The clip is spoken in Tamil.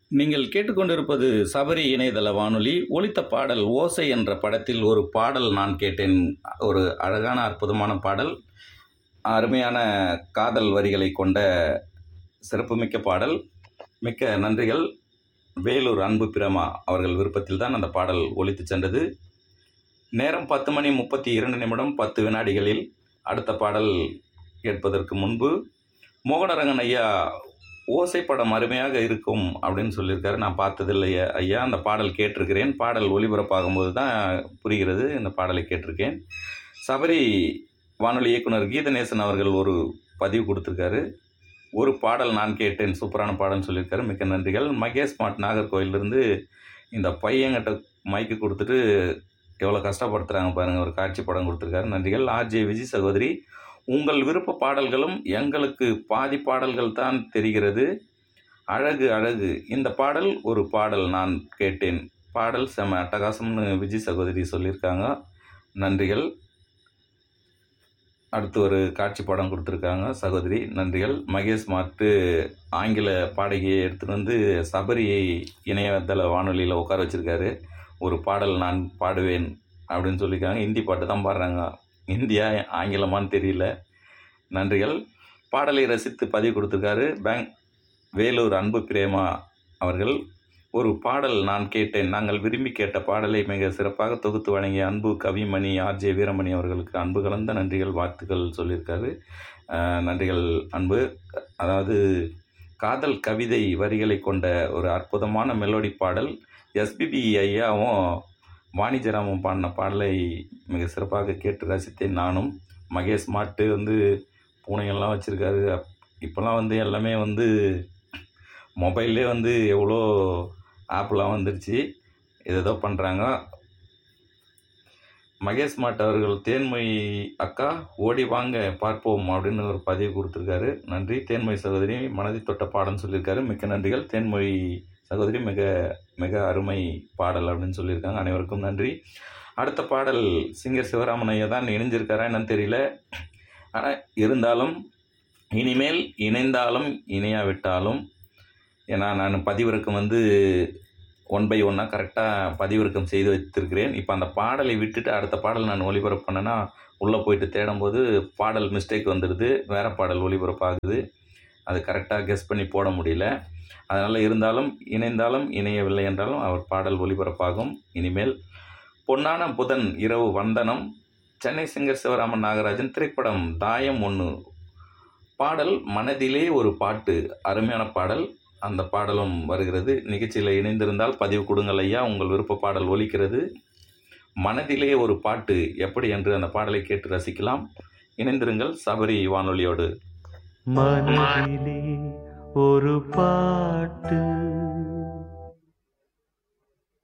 நீங்கள் கேட்டுக்கொண்டிருப்பது சபரி இணையதள வானொலி ஒலித்த பாடல் ஓசை என்ற படத்தில் ஒரு பாடல் நான் கேட்டேன் ஒரு அழகான அற்புதமான பாடல் அருமையான காதல் வரிகளை கொண்ட சிறப்புமிக்க பாடல் மிக்க நன்றிகள் வேலூர் அன்பு பிரமா அவர்கள் விருப்பத்தில் தான் அந்த பாடல் ஒலித்து சென்றது நேரம் பத்து மணி முப்பத்தி இரண்டு நிமிடம் பத்து வினாடிகளில் அடுத்த பாடல் கேட்பதற்கு முன்பு மோகனரங்கன் ஐயா ஓசை படம் அருமையாக இருக்கும் அப்படின்னு சொல்லியிருக்காரு நான் பார்த்ததில்லை ஐயா அந்த பாடல் கேட்டிருக்கிறேன் பாடல் ஒளிபரப்பாகும்போது தான் புரிகிறது இந்த பாடலை கேட்டிருக்கேன் சபரி வானொலி இயக்குனர் கீதநேசன் அவர்கள் ஒரு பதிவு கொடுத்துருக்காரு ஒரு பாடல் நான் கேட்டேன் சூப்பரான பாடல்னு சொல்லியிருக்காரு மிக்க நன்றிகள் மகேஷ் மாட் நாகர்கோயிலிருந்து இந்த பையன்கிட்ட மைக்கு கொடுத்துட்டு எவ்வளோ கஷ்டப்படுத்துகிறாங்க பாருங்கள் ஒரு காட்சி படம் கொடுத்துருக்காரு நன்றிகள் ஆர்ஜே விஜய் சகோதரி உங்கள் விருப்ப பாடல்களும் எங்களுக்கு பாதி பாடல்கள் தான் தெரிகிறது அழகு அழகு இந்த பாடல் ஒரு பாடல் நான் கேட்டேன் பாடல் செம அட்டகாசம்னு விஜய் சகோதரி சொல்லியிருக்காங்க நன்றிகள் அடுத்து ஒரு காட்சி படம் கொடுத்துருக்காங்க சகோதரி நன்றிகள் மகேஷ் மாட்டு ஆங்கில பாடகியை எடுத்துகிட்டு வந்து சபரியை இணையதள வானொலியில் உட்கார வச்சுருக்காரு ஒரு பாடல் நான் பாடுவேன் அப்படின்னு சொல்லியிருக்காங்க ஹிந்தி பாட்டு தான் பாடுறாங்க இந்தியா ஆங்கிலமான்னு தெரியல நன்றிகள் பாடலை ரசித்து பதிவு கொடுத்துருக்காரு பேங்க் வேலூர் அன்பு பிரேமா அவர்கள் ஒரு பாடல் நான் கேட்டேன் நாங்கள் விரும்பி கேட்ட பாடலை மிக சிறப்பாக தொகுத்து வழங்கிய அன்பு கவிமணி ஆர்ஜே வீரமணி அவர்களுக்கு அன்பு கலந்த நன்றிகள் வாழ்த்துக்கள் சொல்லியிருக்காரு அஹ், நன்றிகள் அன்பு அதாவது காதல் கவிதை வரிகளை கொண்ட ஒரு அற்புதமான மெலோடி பாடல் எஸ்பிபி ஐயாவும் வாணிஜராமன் பாடின பாடலை மிக சிறப்பாக கேட்டு ரசித்தேன் நானும் மகேஷ் மாட்டு வந்து பூனைகள்லாம் வச்சுருக்காரு இப்போல்லாம் வந்து எல்லாமே வந்து மொபைல்லே வந்து எவ்வளோ ஆப்லாம் வந்துருச்சு ஏதேதோ பண்ணுறாங்க மகேஷ் மாட் அவர்கள் தேன்மொழி அக்கா ஓடி வாங்க பார்ப்போம் அப்படின்னு ஒரு பதிவு கொடுத்துருக்காரு நன்றி தேன்மொழி சகோதரி மனதை தொட்ட பாடல்னு சொல்லியிருக்காரு மிக்க நன்றிகள் தேன்மொழி சகோதரி மிக மிக அருமை பாடல் அப்படின்னு சொல்லியிருக்காங்க அனைவருக்கும் நன்றி அடுத்த பாடல் சிங்கர் சிவராமன் ஐயா தான் இணைஞ்சிருக்காரா என்னன்னு தெரியல ஆனால் இருந்தாலும் இனிமேல் இணைந்தாலும் இணையாவிட்டாலும் ஏன்னா நான் பதிவிறக்கம் வந்து ஒன் பை ஒன்னாக கரெக்டாக பதிவிறக்கம் செய்து வைத்திருக்கிறேன் இப்போ அந்த பாடலை விட்டுட்டு அடுத்த பாடல் நான் ஒளிபரப்பு பண்ணேன்னா உள்ளே போயிட்டு தேடும்போது பாடல் மிஸ்டேக் வந்துடுது வேறு பாடல் ஒளிபரப்பாகுது அது கரெக்டாக கெஸ் பண்ணி போட முடியல அதனால் இருந்தாலும் இணைந்தாலும் இணையவில்லை என்றாலும் அவர் பாடல் ஒளிபரப்பாகும் இனிமேல் பொன்னான புதன் இரவு வந்தனம் சென்னை சிங்கர் சிவராமன் நாகராஜன் திரைப்படம் தாயம் ஒன்று பாடல் மனதிலே ஒரு பாட்டு அருமையான பாடல் அந்த பாடலும் வருகிறது நிகழ்ச்சியில் இணைந்திருந்தால் பதிவு கொடுங்கள் ஐயா உங்கள் விருப்ப பாடல் ஒலிக்கிறது மனதிலே ஒரு பாட்டு எப்படி என்று அந்த பாடலை கேட்டு ரசிக்கலாம் இணைந்திருங்கள் சபரி வானொலியோடு மனதிலே ஒரு பாட்டு